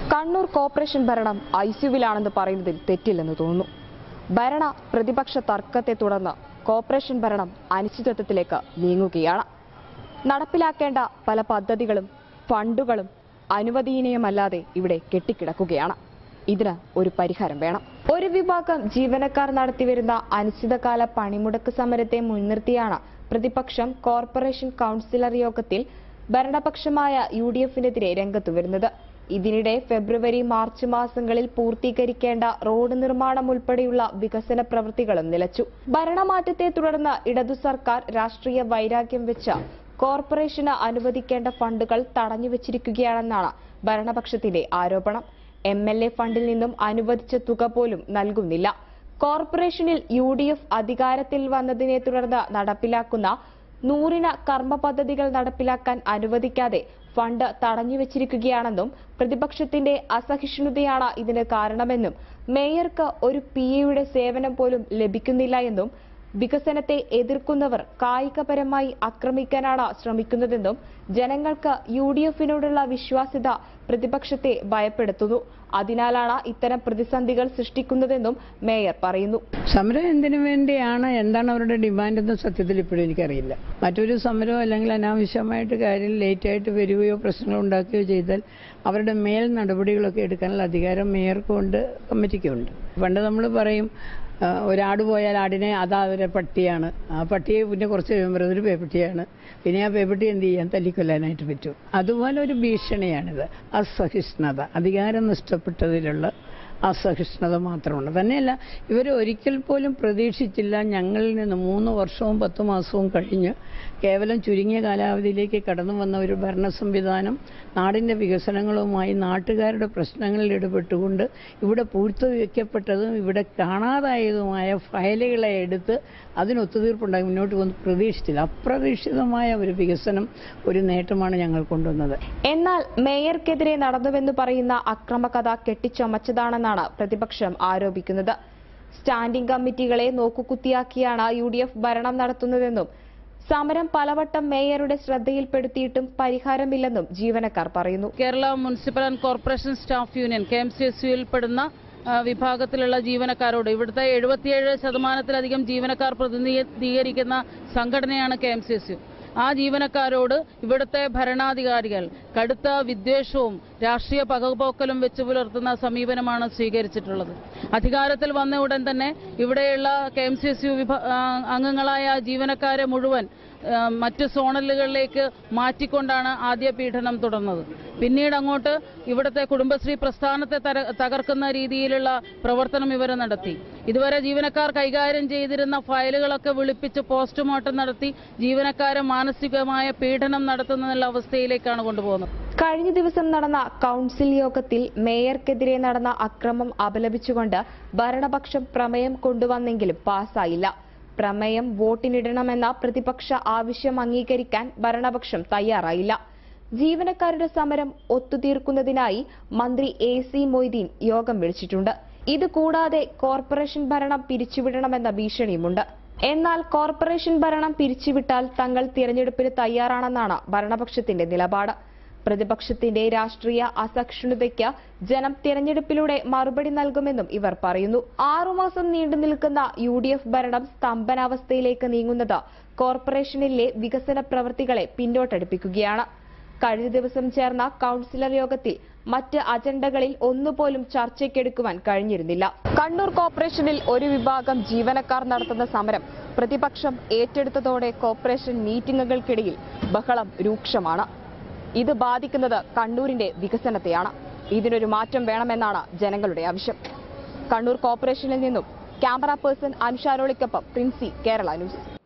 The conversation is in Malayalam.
കണ്ണൂർ കോർപ്പറേഷൻ ഭരണം ഐസിയുവിലാണെന്ന് പറയുന്നതിൽ തെറ്റില്ലെന്ന് തോന്നുന്നു ഭരണ പ്രതിപക്ഷ തർക്കത്തെ തുടർന്ന് കോർപ്പറേഷൻ ഭരണം അനിശ്ചിതത്വത്തിലേക്ക് നീങ്ങുകയാണ് നടപ്പിലാക്കേണ്ട പല പദ്ധതികളും ഫണ്ടുകളും അനുവദനീയമല്ലാതെ ഇവിടെ കെട്ടിക്കിടക്കുകയാണ് ഇതിന് ഒരു പരിഹാരം വേണം ഒരു വിഭാഗം ജീവനക്കാർ നടത്തിവരുന്ന അനിശ്ചിതകാല പണിമുടക്ക് സമരത്തെ മുൻനിർത്തിയാണ് പ്രതിപക്ഷം കോർപ്പറേഷൻ കൗൺസിലർ യോഗത്തിൽ ഭരണപക്ഷമായ യു ഡി എഫിനെതിരെ രംഗത്തു വരുന്നത് ഇതിനിടെ ഫെബ്രുവരി മാർച്ച് മാസങ്ങളിൽ പൂർത്തീകരിക്കേണ്ട റോഡ് നിർമ്മാണം ഉൾപ്പെടെയുള്ള വികസന പ്രവൃത്തികളും നിലച്ചു ഭരണമാറ്റത്തെ തുടർന്ന് ഇടതു സർക്കാർ രാഷ്ട്രീയ വൈരാഗ്യം വെച്ച് കോർപ്പറേഷന് അനുവദിക്കേണ്ട ഫണ്ടുകൾ തടഞ്ഞുവച്ചിരിക്കുകയാണെന്നാണ് ഭരണപക്ഷത്തിന്റെ ആരോപണം എം എൽ എ ഫണ്ടിൽ നിന്നും അനുവദിച്ച തുക പോലും നൽകുന്നില്ല കോർപ്പറേഷനിൽ യു ഡി എഫ് അധികാരത്തിൽ വന്നതിനെ തുടർന്ന് നടപ്പിലാക്കുന്ന നൂറിന കർമ്മ പദ്ധതികൾ നടപ്പിലാക്കാൻ അനുവദിക്കാതെ ഫണ്ട് തടഞ്ഞുവച്ചിരിക്കുകയാണെന്നും പ്രതിപക്ഷത്തിന്റെ അസഹിഷ്ണുതയാണ് ഇതിന് കാരണമെന്നും മേയർക്ക് ഒരു പി എയുടെ സേവനം പോലും ലഭിക്കുന്നില്ല എന്നും വികസനത്തെ എതിർക്കുന്നവർ കായികപരമായി ആക്രമിക്കാനാണ് ശ്രമിക്കുന്നതെന്നും ജനങ്ങൾക്ക് യു ഡി എഫിനോടുള്ള വിശ്വാസ്യത പ്രതിപക്ഷത്തെ ഭയപ്പെടുത്തുന്നു അതിനാലാണ് ഇത്തരം പ്രതിസന്ധികൾ സൃഷ്ടിക്കുന്നതെന്നും മേയർ പറയുന്നു സമരം എന്തിനു വേണ്ടിയാണ് എന്താണ് അവരുടെ ഡിമാൻഡ് എന്ന് സത്യത്തിൽ ഇപ്പോഴും എനിക്കറിയില്ല മറ്റൊരു സമരമോ അല്ലെങ്കിൽ അനാവശ്യമായിട്ട് കാര്യം ലേറ്റായിട്ട് വരികയോ പ്രശ്നങ്ങൾ ഉണ്ടാക്കുകയോ ചെയ്താൽ അവരുടെ മേൽ നടപടികളൊക്കെ എടുക്കാനുള്ള അധികാരം മേയർക്കും ഉണ്ട് കമ്മിറ്റിക്കും ഉണ്ട് പണ്ട് നമ്മൾ പറയും ആ, ഒരാട് പോയാൽ ആടിനെ അതാ ഒരു പട്ടിയാണ് ആ പട്ടിയെ പിന്നെ കുറച്ച് കഴിയുമ്പോൾ അതൊരു പേപ്പട്ടിയാണ് പിന്നെ ആ പേപ്പട്ടി എന്ത് ചെയ്യാൻ തല്ലിക്കൊല്ലാനായിട്ട് പറ്റും അതുപോലെ ഒരു ഭീഷണിയാണിത് അസഹിഷ്ണുത അധികാരം നഷ്ടപ്പെട്ടതിലുള്ള അസഹിഷ്ണുത മാത്രമാണ് തന്നെയല്ല ഇവർ ഒരിക്കൽ പോലും പ്രതീക്ഷിച്ചില്ല ഞങ്ങളിൽ നിന്ന് മൂന്ന് വർഷവും പത്ത് മാസവും കഴിഞ്ഞ് കേവലം ചുരുങ്ങിയ കാലാവധിയിലേക്ക് കടന്നു വന്ന ഒരു ഭരണ സംവിധാനം നാടിൻ്റെ വികസനങ്ങളുമായി നാട്ടുകാരുടെ പ്രശ്നങ്ങളിൽ ഇടപെട്ടുകൊണ്ട് ഇവിടെ പൂഴ്ത്തിവെക്കപ്പെട്ടതും ഇവിടെ കാണാതായതുമായ ഫയലുകളെ എടുത്ത് അതിന് ഒത്തുതീർപ്പുണ്ടായി മുന്നോട്ട് പോകുന്ന പ്രതീക്ഷിച്ചില്ല അപ്രതീക്ഷിതമായ ഒരു വികസനം ഒരു നേട്ടമാണ് ഞങ്ങൾ കൊണ്ടുവന്നത് എന്നാൽ മേയർക്കെതിരെ നടന്നുവെന്ന് പറയുന്ന അക്രമകഥ കെട്ടിച്ചമച്ചതാണെന്നാണ് പ്രതിപക്ഷം ആരോപിക്കുന്നത് സ്റ്റാൻഡിംഗ് കമ്മിറ്റികളെ നോക്കുകുത്തിയാക്കിയാണ് യു ഡി എഫ് ഭരണം നടത്തുന്നതെന്നും സമരം പലവട്ടം മേയറുടെ ശ്രദ്ധയിൽപ്പെടുത്തിയിട്ടും പരിഹാരമില്ലെന്നും ജീവനക്കാർ പറയുന്നു Kerala municipal and corporation staff union K M C S യുയിൽ പെടുന്ന ആ, വിഭാഗത്തിലുള്ള ജീവനക്കാരോട് ഇവിടുത്തെ എഴുപത്തിയേഴ് ശതമാനത്തിലധികം ജീവനക്കാർ പ്രതിനിധീകരിക്കുന്ന സംഘടനയാണ് K M C S U ആ ജീവനക്കാരോട് ഇവിടുത്തെ ഭരണാധികാരികൾ കടുത്ത വിദ്വേഷവും രാഷ്ട്രീയ പകപോക്കലും വെച്ച് പുലർത്തുന്ന സമീപനമാണ് സ്വീകരിച്ചിട്ടുള്ളത് അധികാരത്തിൽ വന്ന ഉടൻ തന്നെ ഇവിടെയുള്ള K M C S U അംഗങ്ങളായ ജീവനക്കാരെ മുഴുവൻ ആ, മറ്റ് സോണലുകളിലേക്ക് മാറ്റിക്കൊണ്ടാണ് ആദ്യ പീഡനം തുടർന്നത് പിന്നീട് അങ്ങോട്ട് ഇവിടുത്തെ കുടുംബശ്രീ പ്രസ്ഥാനത്തെ തര- തകർക്കുന്ന രീതിയിലുള്ള പ്രവർത്തനം ഇവർ നടത്തി ഇതുവരെ ജീവനക്കാർ കൈകാര്യം ചെയ്തിരുന്ന ഫയലുകളൊക്കെ വിളിപ്പിച്ച് പോസ്റ്റ്മോർട്ടം നടത്തി ജീവനക്കാരെ മാനസികമായ പീഡനം നടത്തുന്ന അവസ്ഥയിലേക്കാണ് കൊണ്ടുപോകുന്നത് കഴിഞ്ഞ ദിവസം നടന്ന കൗൺസിൽ യോഗത്തിൽ മേയർക്കെതിരെ നടന്ന അക്രമം അപലപിച്ചുകൊണ്ട് ഭരണപക്ഷം പ്രമേയം കൊണ്ടുവന്നെങ്കിലും പാസായില്ല പ്രമേയം വോട്ടിനിടണമെന്ന പ്രതിപക്ഷ ആവശ്യം അംഗീകരിക്കാൻ ഭരണപക്ഷം തയ്യാറായില്ല ജീവനക്കാരുടെ സമരം ഒത്തുതീർക്കുന്നതിനായി മന്ത്രി എ സി മൊയ്തീൻ യോഗം വിളിച്ചിട്ടുണ്ട് ഇത് കൂടാതെ കോർപ്പറേഷൻ ഭരണം പിരിച്ചുവിടണമെന്ന ഭീഷണിയുമുണ്ട് എന്നാൽ കോർപ്പറേഷൻ ഭരണം പിരിച്ചുവിട്ടാൽ തങ്ങൾ തിരഞ്ഞെടുപ്പിന് തയ്യാറാണെന്നാണ് ഭരണപക്ഷത്തിന്റെ നിലപാട് പ്രതിപക്ഷത്തിന്റെ രാഷ്ട്രീയ അസഹിഷ്ണുതയ്ക്ക് ജനം തിരഞ്ഞെടുപ്പിലൂടെ മറുപടി നൽകുമെന്നും ഇവർ പറയുന്നു ആറുമാസം നീണ്ടു നിൽക്കുന്ന യു ഡി എഫ് ഭരണം സ്തംഭനാവസ്ഥയിലേക്ക് നീങ്ങുന്നത് കോർപ്പറേഷനിലെ വികസന പ്രവൃത്തികളെ പിന്നോട്ടടിപ്പിക്കുകയാണ് കഴിഞ്ഞ ദിവസം ചേർന്ന കൌൺസിലർ യോഗത്തിൽ മറ്റ് അജണ്ടകളിൽ ഒന്നുപോലും ചർച്ചയ്ക്കെടുക്കുവാൻ കഴിഞ്ഞിരുന്നില്ല കണ്ണൂർ കോർപ്പറേഷനിൽ ഒരു വിഭാഗം ജീവനക്കാർ നടത്തുന്ന സമരം പ്രതിപക്ഷം ഏറ്റെടുത്തതോടെ കോർപ്പറേഷൻ മീറ്റിംഗുകൾക്കിടയിൽ ബഹളം രൂക്ഷമാണ് ഇത് ബാധിക്കുന്നത് കണ്ണൂരിന്റെ വികസനത്തെയാണ് ഇതിനൊരു മാറ്റം വേണമെന്നാണ് ജനങ്ങളുടെ ആവശ്യം കണ്ണൂർ കോർപ്പറേഷനിൽ നിന്നും ക്യാമറ പേഴ്സൺ അനുഷാരോളിക്കൊപ്പം പ്രിൻസി കേരള ന്യൂസ്